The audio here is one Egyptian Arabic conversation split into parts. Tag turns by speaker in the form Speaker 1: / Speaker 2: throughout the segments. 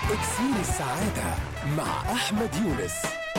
Speaker 1: إكسير السعادة مع أحمد يونس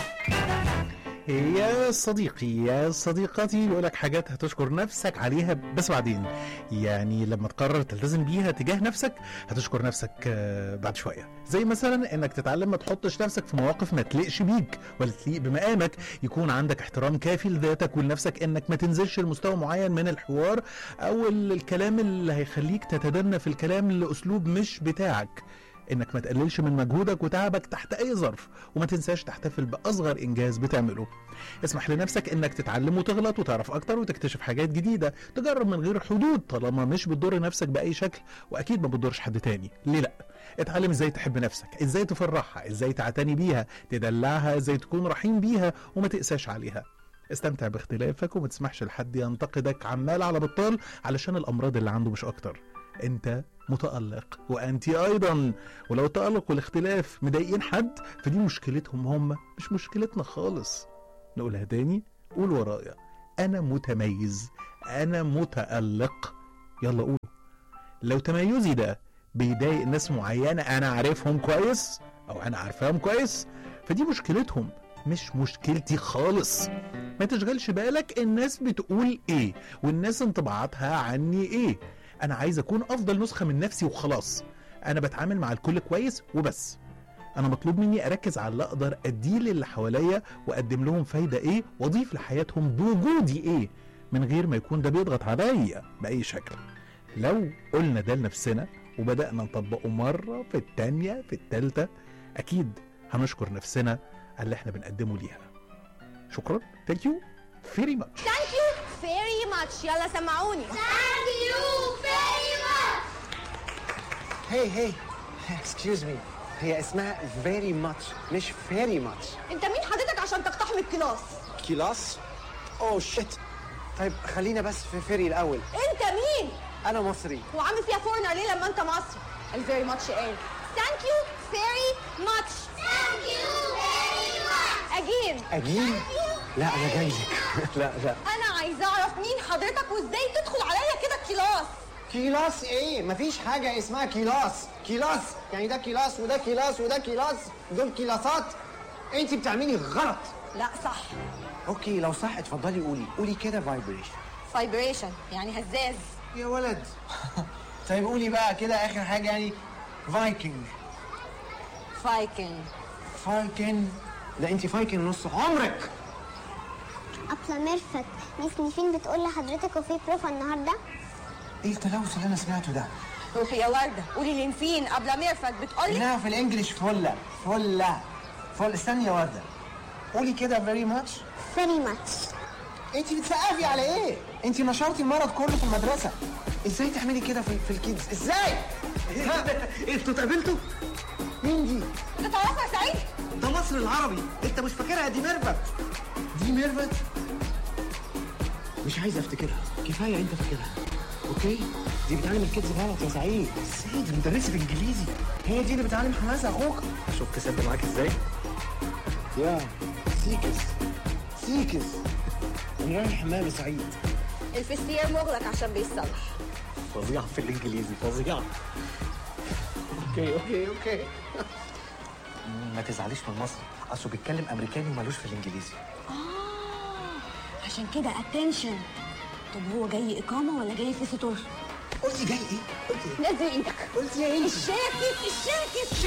Speaker 2: يا صديقي يا صديقتي بيقول لك حاجات هتشكر نفسك عليها بس بعدين يعني لما تقرر تلتزم بيها تجاه نفسك هتشكر نفسك آه، بعد شويه زي مثلا انك تتعلم ما تحطش نفسك في مواقف ما تليقش بيك ولا تليق بمقامك يكون عندك احترام كافي لذاتك ولنفسك انك ما تنزلش لمستوى معين من الحوار او ال- الكلام اللي هيخليك تتدنى في الكلام لاسلوب مش بتاعك انك ما تقللش من مجهودك وتعبك تحت اي ظرف وما تنساش تحتفل باصغر انجاز بتعمله اسمح لنفسك انك تتعلم وتغلط وتعرف اكتر وتكتشف حاجات جديده تجرب من غير حدود طالما مش بتضر نفسك باي شكل واكيد ما بتضرش حد تاني ليه لا اتعلم ازاي تحب نفسك ازاي تفرحها ازاي تعتني بيها تدلعها ازاي تكون رحيم بيها وما تقساش عليها استمتع باختلافك وما تسمحش لحد ينتقدك عمال على بطال علشان الامراض اللي عنده مش اكتر انت متألق وانت ايضا ولو التألق والاختلاف مضايقين حد فدي مشكلتهم هم مش مشكلتنا خالص نقولها تاني قول ورايا انا متميز انا متألق يلا قول لو تميزي ده بيضايق ناس معينة انا عارفهم كويس او انا عارفاهم كويس فدي مشكلتهم مش مشكلتي خالص ما تشغلش بالك الناس بتقول ايه والناس انطباعاتها عني ايه انا عايز اكون افضل نسخة من نفسي وخلاص انا بتعامل مع الكل كويس وبس انا مطلوب مني اركز على اللي اقدر اديه للي حواليا واقدم لهم فايده ايه واضيف لحياتهم بوجودي ايه من غير ما يكون ده بيضغط عليا باي شكل لو قلنا ده لنفسنا وبدانا نطبقه مره في التانيه في التالته اكيد هنشكر نفسنا على اللي احنا بنقدمه ليها شكرا ثانك يو فيري ماتش
Speaker 3: ثانك يو فيري ماتش يلا سمعوني
Speaker 4: Thank you very much.
Speaker 5: هي هي اكسكيوز مي هي اسمها فيري ماتش مش فيري ماتش
Speaker 3: انت مين حضرتك عشان تقتحم الكلاس
Speaker 5: كلاس اوه شيت طيب خلينا بس في فيري الاول
Speaker 3: انت مين
Speaker 5: انا مصري
Speaker 3: وعامل فيها فورنر ليه لما انت مصري الفيري ماتش قال ثانك يو فيري ماتش
Speaker 4: Thank you very much.
Speaker 3: اجين
Speaker 5: اجين لا انا جاي لك لا لا
Speaker 3: انا عايزه اعرف مين حضرتك وازاي تدخل عليا كده الكلاس
Speaker 5: كيلاس ايه مفيش حاجه اسمها كيلاس كيلاس يعني ده كيلاس وده كيلاس وده كيلاس دول كيلاسات انت بتعملي غلط
Speaker 3: لا صح
Speaker 5: اوكي لو صح اتفضلي قولي قولي كده فايبريشن
Speaker 3: فايبريشن يعني هزاز
Speaker 5: يا ولد طيب قولي بقى كده اخر حاجه يعني فايكنج
Speaker 3: فايكنج
Speaker 5: فايكن ده انت فايكن نص عمرك
Speaker 6: أبلة ميرفت ميس نيفين بتقول لحضرتك وفي بروفا النهارده
Speaker 5: ايه التلوث اللي انا سمعته ده
Speaker 3: روحي يا ورده قولي لينفين قبل ميرفت بتقولي
Speaker 5: انها في الانجليش فله فله فل استني يا ورده قولي كده فيري ماتش
Speaker 6: فيري ماتش
Speaker 5: انت بتسقفي على ايه انت نشرتي المرض كله في المدرسه ازاي تعملي كده في, في الكيدز ازاي انتوا اتقابلتوا مين دي
Speaker 3: انت تعرفها يا سعيد
Speaker 5: ده مصر العربي انت مش فاكرها دي ميرفت دي ميرفت مش عايز افتكرها كفايه انت فاكرها اوكي دي بتعلم الكيدز غلط يا سعيد ازاي دي مدرسه انجليزي هي دي اللي بتعلم حماسه اخوك شوف كسبت معاك ازاي يا سيكس سيكس انا رايح الحمام يا سعيد
Speaker 3: الفستير مغلق عشان بيتصلح
Speaker 5: فظيعه في الانجليزي فظيعه اوكي اوكي اوكي ما تزعليش من مصر اصله بيتكلم امريكاني ومالوش في الانجليزي
Speaker 3: اه عشان كده اتنشن طب هو جاي اقامه ولا جاي فيزيتور
Speaker 5: قلتي جاي ايه؟ قلتي ايه؟
Speaker 3: نزل ايدك
Speaker 5: قلتي ايه؟
Speaker 3: الشاكس الشاكس